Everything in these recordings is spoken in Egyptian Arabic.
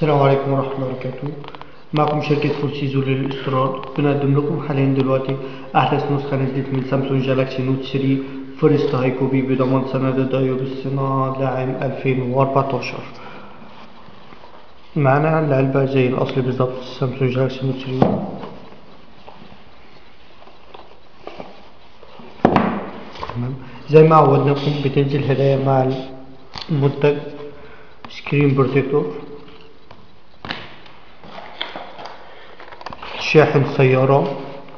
السلام عليكم ورحمة الله وبركاته معكم شركة فورسيزو للاستيراد بنقدم لكم حاليا دلوقتي أحدث نسخة نزلت من سامسونج جالاكسي نوت 3 فيرست هاي كوبي بضمان سند الدايو بالصناعة لعام 2014 معنا العلبة زي الأصلي بالظبط سامسونج جالاكسي نوت 3 تمام زي ما عودناكم بتنزل هدايا مع المنتج سكرين بروتكتور شاحن سيارة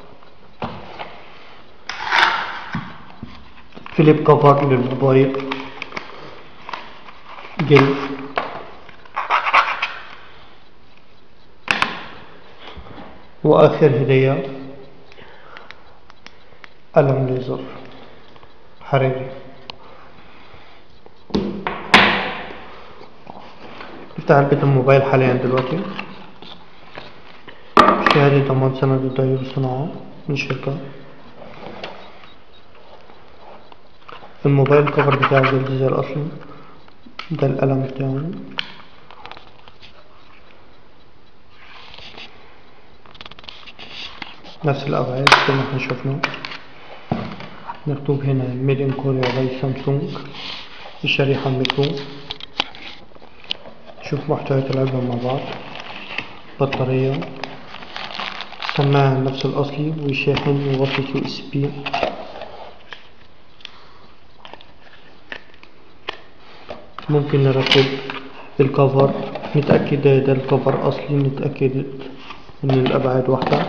فيليب كفر للموبايل جلد وآخر هدية قلم ليزر حراري نفتح علبة الموبايل حاليا دلوقتي شهادة ضمان سند التغيير الصناعة من الشركة الموبايل الكفر بتاعه جلد زي الأصلي ده القلم بتاعه نفس الأبعاد زي ما احنا شفنا مكتوب هنا ميد ان كوريا باي سامسونج الشريحة ميكرو شوف محتويات العلبة مع بعض بطارية سماعة نفس الأصلي وشاحن ووصلة يو اس بي ممكن نركب الكفر نتأكد ده الكفر أصلي نتأكد إن الأبعاد واحدة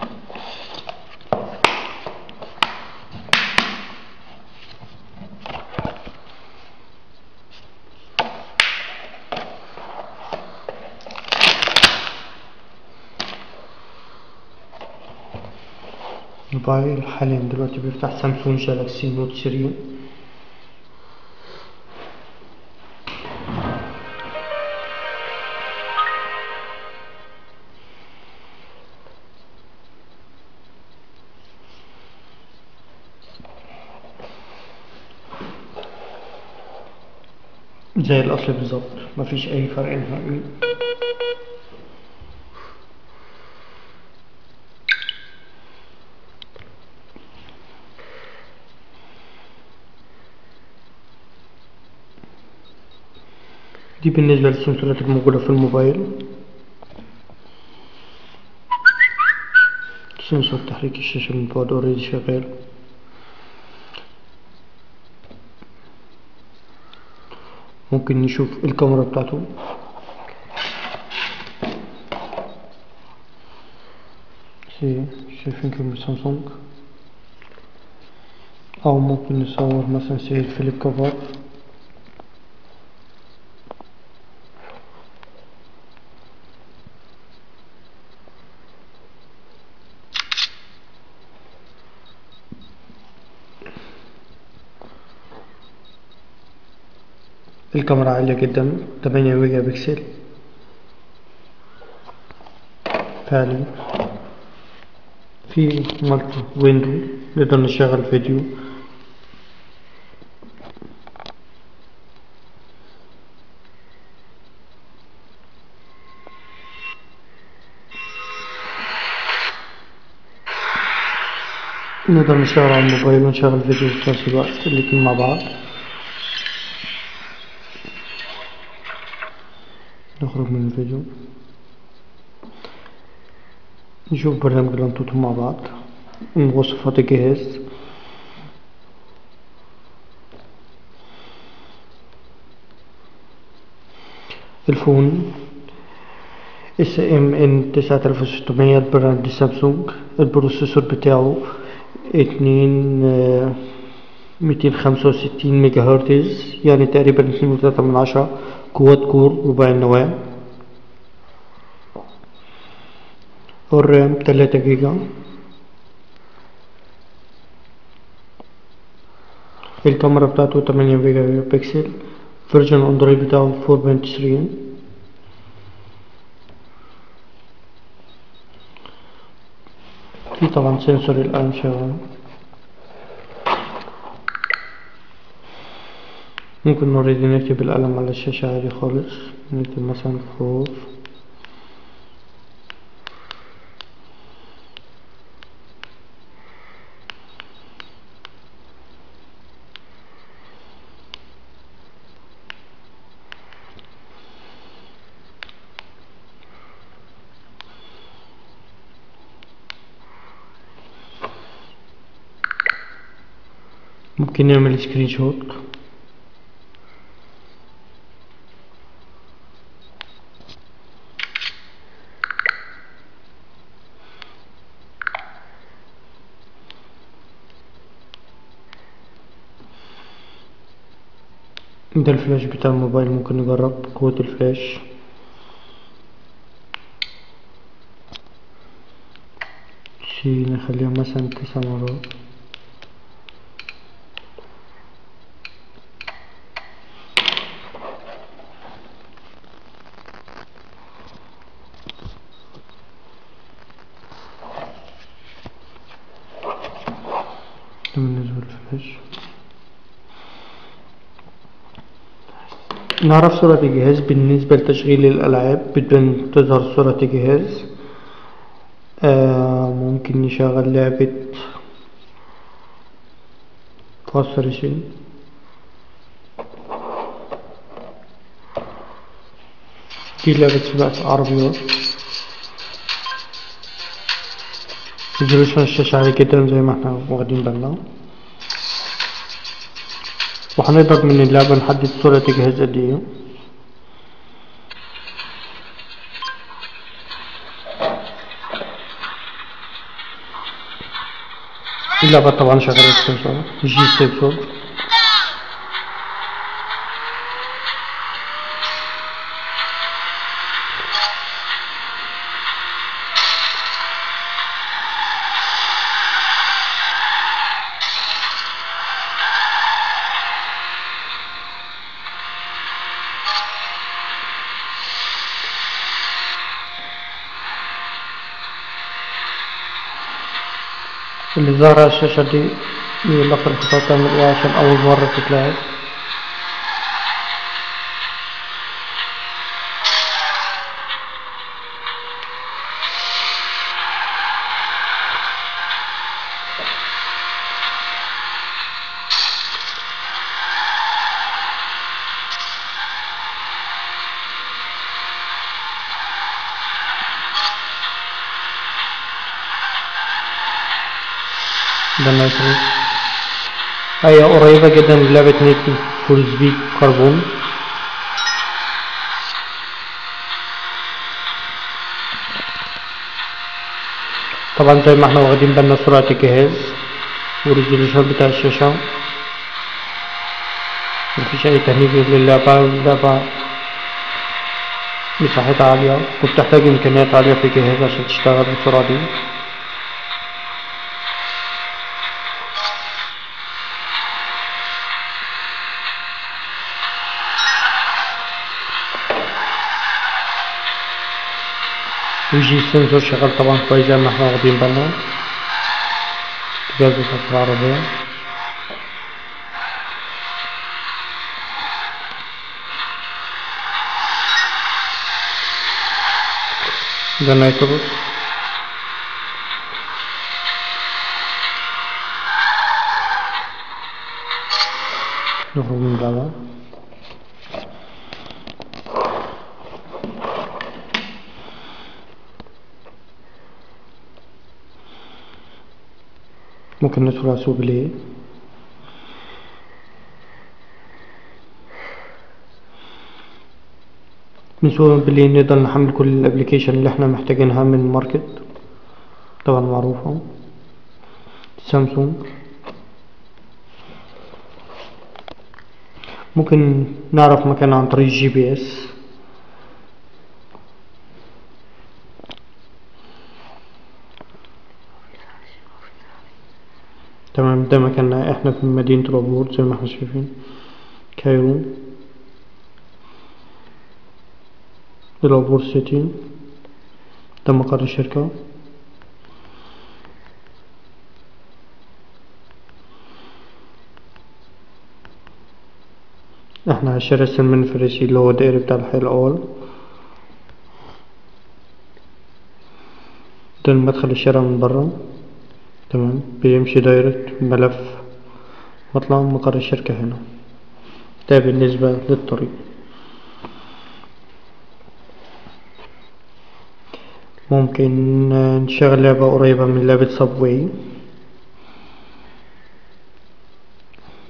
موبايل حاليا دلوقتي بيفتح سامسونج جالاكسي نوت 3 زي الأصل بالظبط مفيش أي فرق نهائي دي بالنسبة للسنسورات الموجودة في الموبايل سنسور تحريك الشاشة من بعد اوريدي شغال ممكن نشوف الكاميرا بتاعته شايفين كاميرا سامسونج او ممكن نصور مثلا سي الفليب كفر الكاميرا عالية جدا 8 ميجا بكسل فعلي في مالتي ويندو نقدر نشغل فيديو نقدر نشغل على الموبايل ونشغل فيديو في نفس الوقت الاتنين مع بعض نخرج من الفيديو نشوف برنامج الانتوتو مع بعض مواصفات الجهاز الفون اس ام ان تسعة آلاف وستمية البراند سامسونج البروسيسور بتاعه اتنين ميتين خمسة وستين ميجا هرتز يعني تقريبا اتنين وتلاتة من عشرة كواد كور رباعي النواة والرام تلاتة جيجا الكاميرا بتاعته تمانية ميجا بكسل فيرجن اندرويد بتاعه فور بوينت ثري في طبعا سنسور الآن شغال ممكن نوريدي نكتب القلم على الشاشة عادي خالص نكتب مثلا فور ممكن نعمل سكرين شوت ده الفلاش بتاع الموبايل ممكن نجرب قوة الفلاش شي نخليها مثلا تسع مرات ده بالنسبة للفلاش نعرف سرعة الجهاز بالنسبة لتشغيل الألعاب بدون تظهر سرعة الجهاز آه ممكن نشغل لعبة فاست ريسين دي لعبة سباق عربيات ريزولوشن الشاشة عالي جدا زي ما احنا واخدين بالنا وهنقدر من اللعبة نحدد سرعة الجهاز قد ايه اللعبة طبعا شغالة السنسور جي سنسور اللي ظهر على الشاشة دي يقول لك الخطوات تعمل ايه عشان أول مرة تتلعب ده النيتروس هي قريبة جدا من لعبة نيت فول سبيد كربون طبعا زي ما احنا واخدين بالنا سرعة الجهاز والريزولوشن بتاع الشاشة مفيش أي تهنيج للعبة اللعبة مساحتها عالية وبتحتاج إمكانيات عالية في الجهاز عشان تشتغل بالسرعة دي ويجي السنسور شغال طبعا كويس زي ما احنا واخدين بالنا جهاز بتاعت العربية ده نيتروس نخرج من اللعبة ممكن ندخل على سوق ليه من سوق بلي نقدر نحمل كل الابليكيشن اللي احنا محتاجينها من الماركت طبعا معروفة سامسونج ممكن نعرف مكان عن طريق جي بي اس تمام ده مكاننا احنا في مدينة العبور زي ما احنا شايفين كايرو العبور سيتي ده مقر الشركة احنا على شارع سلمان الفارسي اللي هو الدائري بتاع الحي الأول ده المدخل الشارع من برا تمام بيمشي دايركت ملف واطلع مقر الشركة هنا ده بالنسبة للطريق ممكن نشغل لعبة قريبة من لعبة سبواي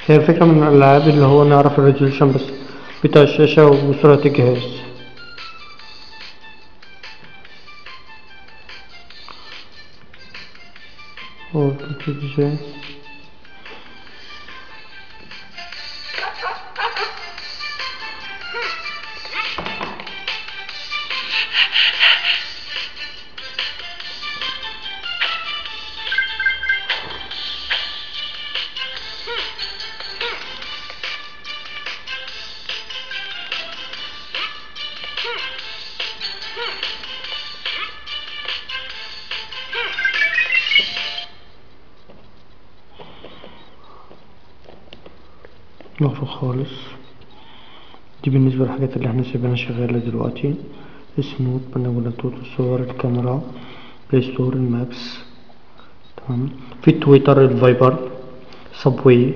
هي الفكرة من الألعاب اللي هو نعرف الريزولوشن بس بتاع الشاشة وسرعة الجهاز هو بتبتدي ازاي مفروض خالص دي بالنسبة للحاجات اللي احنا سيبنا شغالة دلوقتي سموث بنقول الصور الكاميرا بلاي ستور المابس تمام في تويتر الفايبر صبوي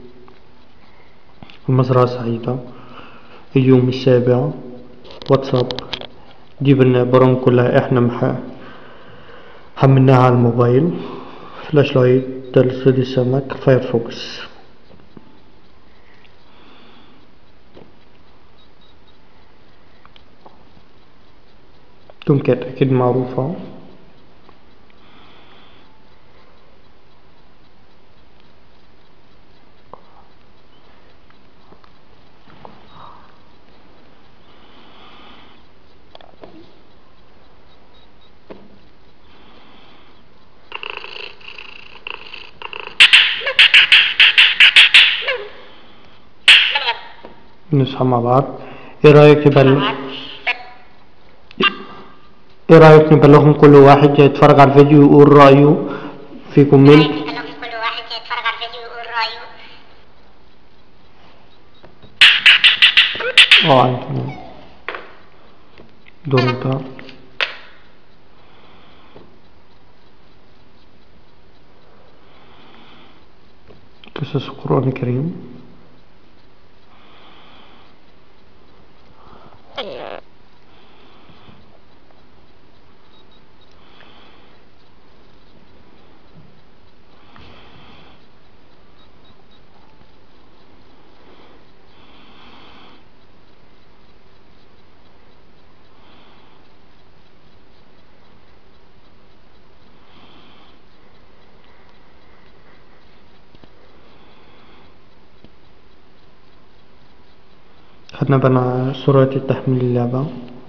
المزرعة السعيدة اليوم السابع واتساب دي برامج كلها احنا مح... حملناها على الموبايل فلاش لايت تلصيد السمك فايرفوكس تومكات أكيد معروفة نصحى مع بعض ايه رأيك نبلغ ايه رأيك نبلغهم كل واحد يتفرج على الفيديو ويقول رأيه في كومنت نبلغ كل واحد يتفرج على الفيديو ويقول رأيه اه عندي دور انت قصص القرآن الكريم خدنا بالنا سرعة تحميل اللعبة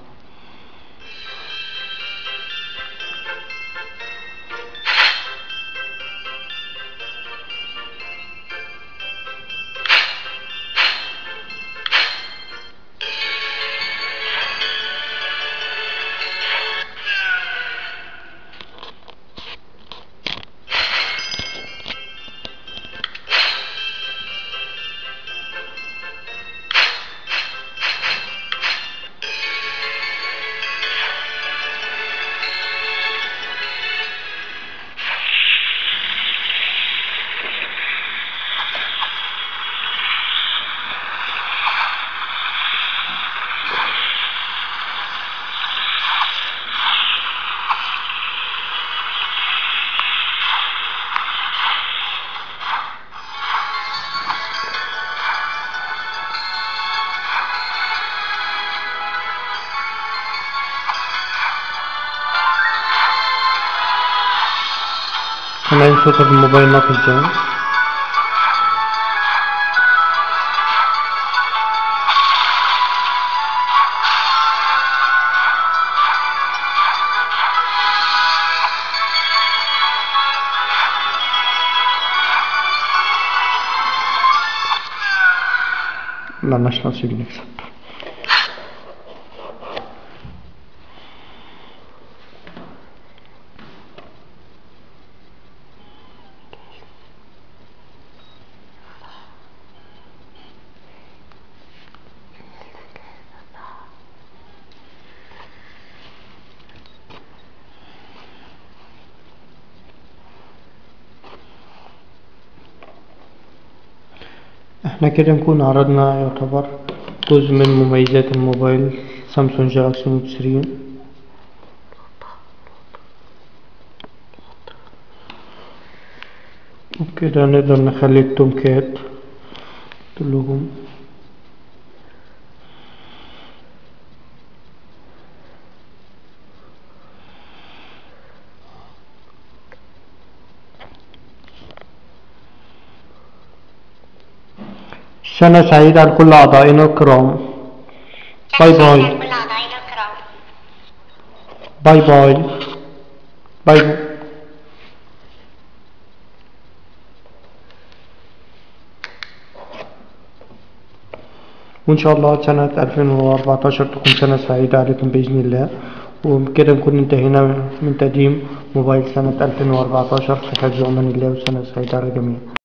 سامعين صوت الموبايل ناقص ازاي ملناش نصيب نكسب احنا كده نكون عرضنا يعتبر جزء من مميزات الموبايل سامسونج جالاكسي نوت 3 وكده نقدر نخلي التومكات كلهم سنة سعيدة لكل أعضائنا الكرام باي سنة باي. سعيدة لكل أعضائنا الكرام باي باي باي وإن شاء الله سنة 2014 تكون سنة سعيدة عليكم بإذن الله وبكده نكون انتهينا من تقديم موبايل سنة 2014 في حفظ أمان الله وسنة سعيدة على الجميع